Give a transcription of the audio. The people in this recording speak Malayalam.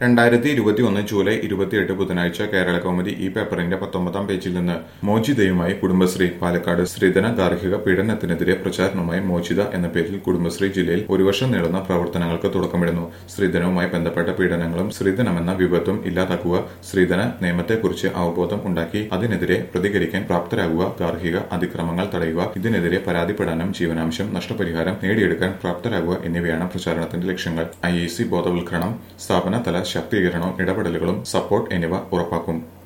രണ്ടായിരത്തി ഇരുപത്തിയൊന്ന് ജൂലൈ ഇരുപത്തിയെട്ട് ബുധനാഴ്ച കേരള കൗമുദി ഈ പേപ്പറിന്റെ പത്തൊമ്പതാം പേജിൽ നിന്ന് മോചിതയുമായി കുടുംബശ്രീ പാലക്കാട് സ്ത്രീധന ഗാർഹിക പീഡനത്തിനെതിരെ പ്രചാരണവുമായി മോചിത എന്ന പേരിൽ കുടുംബശ്രീ ജില്ലയിൽ ഒരു വർഷം നീളുന്ന പ്രവർത്തനങ്ങൾക്ക് തുടക്കമിടുന്നു സ്ത്രീധനവുമായി ബന്ധപ്പെട്ട പീഡനങ്ങളും സ്ത്രീധനമെന്ന വിപത്തും ഇല്ലാതാക്കുക സ്ത്രീധന നിയമത്തെക്കുറിച്ച് അവബോധം ഉണ്ടാക്കി അതിനെതിരെ പ്രതികരിക്കാൻ പ്രാപ്തരാകുക ഗാർഹിക അതിക്രമങ്ങൾ തടയുക ഇതിനെതിരെ പരാതിപ്പെടാനും ജീവനാംശം നഷ്ടപരിഹാരം നേടിയെടുക്കാൻ പ്രാപ്തരാകുക എന്നിവയാണ് പ്രചാരണത്തിന്റെ ലക്ഷ്യങ്ങൾ ഐ ബോധവൽക്കരണം സ്ഥാപനതല ശാക്തീകരണവും ഇടപെടലുകളും സപ്പോർട്ട് എന്നിവ ഉറപ്പാക്കും